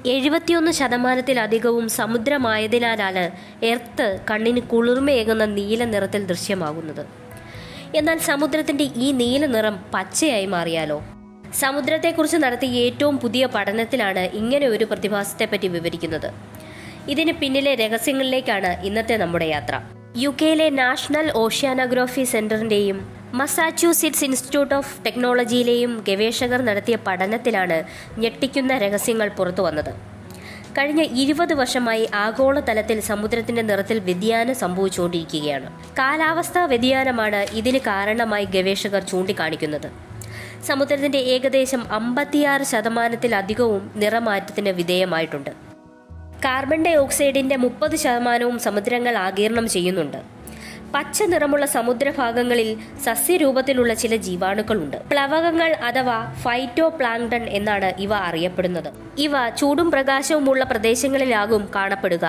എഴുപത്തിയൊന്ന് ശതമാനത്തിലധികവും സമുദ്രമായതിനാലാണ് എർത്ത് കണ്ണിന് കുളിർമയേകുന്ന നീല നിറത്തിൽ ദൃശ്യമാകുന്നത് എന്നാൽ സമുദ്രത്തിന്റെ ഈ നീല നിറം പച്ചയായി മാറിയാലോ സമുദ്രത്തെക്കുറിച്ച് നടത്തിയ ഏറ്റവും പുതിയ പഠനത്തിലാണ് ഇങ്ങനെ ഒരു പ്രതിഭാസത്തെപ്പറ്റി വിവരിക്കുന്നത് ഇതിന് പിന്നിലെ രഹസ്യങ്ങളിലേക്കാണ് ഇന്നത്തെ നമ്മുടെ യാത്ര യു കെയിലെ നാഷണൽ ഓഷ്യാനോഗ്രാഫി സെന്ററിന്റെയും മസാച്യൂസിറ്റ്സ് ഇൻസ്റ്റിറ്റ്യൂട്ട് ഓഫ് ടെക്നോളജിയിലെയും ഗവേഷകർ നടത്തിയ പഠനത്തിലാണ് ഞെട്ടിക്കുന്ന രഹസ്യങ്ങൾ പുറത്തു വന്നത് കഴിഞ്ഞ ഇരുപത് വർഷമായി ആഗോളതലത്തിൽ സമുദ്രത്തിന്റെ നിറത്തിൽ വ്യതിയാനം സംഭവിച്ചുകൊണ്ടിരിക്കുകയാണ് കാലാവസ്ഥാ വ്യതിയാനമാണ് ഇതിന് കാരണമായി ഗവേഷകർ ചൂണ്ടിക്കാണിക്കുന്നത് സമുദ്രത്തിന്റെ ഏകദേശം അമ്പത്തിയാറ് ശതമാനത്തിലധികവും നിറമാറ്റത്തിന് വിധേയമായിട്ടുണ്ട് കാർബൺ ഡൈ ഓക്സൈഡിന്റെ മുപ്പത് ശതമാനവും സമുദ്രങ്ങൾ ആഗീരണം ചെയ്യുന്നുണ്ട് പച്ച നിറമുള്ള സമുദ്രഭാഗങ്ങളിൽ സസ്യരൂപത്തിലുള്ള ചില ജീവാണുക്കളുണ്ട് പ്ലവകങ്ങൾ അഥവാ ഫൈറ്റോ പ്ലാങ്ടൺ എന്നാണ് ഇവ അറിയപ്പെടുന്നത് ഇവ ചൂടും പ്രകാശവുമുള്ള പ്രദേശങ്ങളിലാകും കാണപ്പെടുക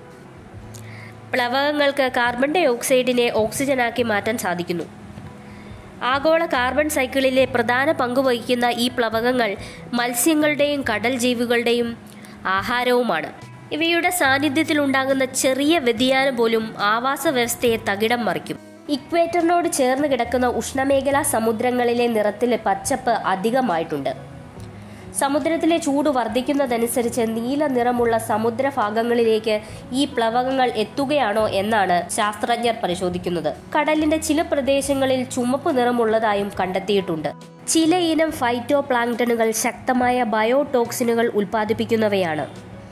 പ്ലവകങ്ങൾക്ക് കാർബൺ ഡൈ ഓക്സൈഡിനെ ഓക്സിജനാക്കി മാറ്റാൻ സാധിക്കുന്നു ആഗോള കാർബൺ സൈക്കിളിലെ പ്രധാന പങ്ക് വഹിക്കുന്ന ഈ പ്ലവകങ്ങൾ മത്സ്യങ്ങളുടെയും കടൽ ജീവികളുടെയും ആഹാരവുമാണ് ഇവയുടെ സാന്നിധ്യത്തിലുണ്ടാകുന്ന ചെറിയ വ്യതിയാനം പോലും ആവാസ വ്യവസ്ഥയെ തകിടം മറിക്കും ഇക്വേറ്ററിനോട് ചേർന്ന് കിടക്കുന്ന ഉഷ്ണമേഖലാ സമുദ്രങ്ങളിലെ നിറത്തിലെ പച്ചപ്പ് അധികമായിട്ടുണ്ട് സമുദ്രത്തിലെ ചൂട് വർദ്ധിക്കുന്നതനുസരിച്ച് നീല നിറമുള്ള സമുദ്രഭാഗങ്ങളിലേക്ക് ഈ പ്ലവകങ്ങൾ എത്തുകയാണോ എന്നാണ് ശാസ്ത്രജ്ഞർ പരിശോധിക്കുന്നത് കടലിന്റെ ചില പ്രദേശങ്ങളിൽ ചുമപ്പ് നിറമുള്ളതായും കണ്ടെത്തിയിട്ടുണ്ട് ചില ഇനം ഫൈറ്റോ പ്ലാങ്ടനുകൾ ശക്തമായ ബയോടോക്സിനുകൾ ഉൽപ്പാദിപ്പിക്കുന്നവയാണ്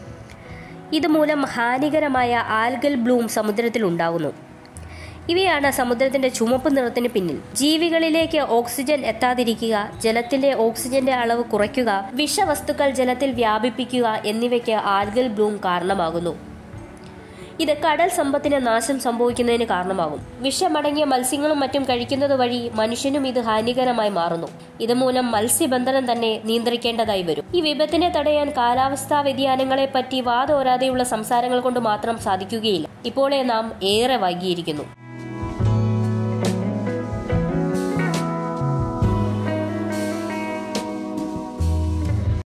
ഇതുമൂലം ഹാനികരമായ ആൽഗൽ ബ്ലൂം സമുദ്രത്തിൽ ഉണ്ടാകുന്നു ഇവയാണ് സമുദ്രത്തിന്റെ ചുമപ്പ് നിറത്തിന് പിന്നിൽ ജീവികളിലേക്ക് ഓക്സിജൻ എത്താതിരിക്കുക ജലത്തിലെ ഓക്സിജന്റെ അളവ് കുറയ്ക്കുക വിഷവസ്തുക്കൾ ജലത്തിൽ വ്യാപിപ്പിക്കുക എന്നിവയ്ക്ക് ആൽഗൽ ബ്ലൂം കാരണമാകുന്നു ഇത് കടൽ സമ്പത്തിന് നാശം സംഭവിക്കുന്നതിന് കാരണമാകും വിഷമടങ്ങിയ മത്സ്യങ്ങളും മറ്റും കഴിക്കുന്നത് വഴി മനുഷ്യനും ഇത് ഹാനികരമായി മാറുന്നു ഇതുമൂലം മത്സ്യബന്ധനം തന്നെ നിയന്ത്രിക്കേണ്ടതായി വരും ഈ വിപത്തിനെ തടയാൻ കാലാവസ്ഥാ വ്യതിയാനങ്ങളെ പറ്റി വാതോരാതെയുള്ള സംസാരങ്ങൾ കൊണ്ട് മാത്രം സാധിക്കുകയില്ല ഇപ്പോഴേ നാം ഏറെ വൈകിയിരിക്കുന്നു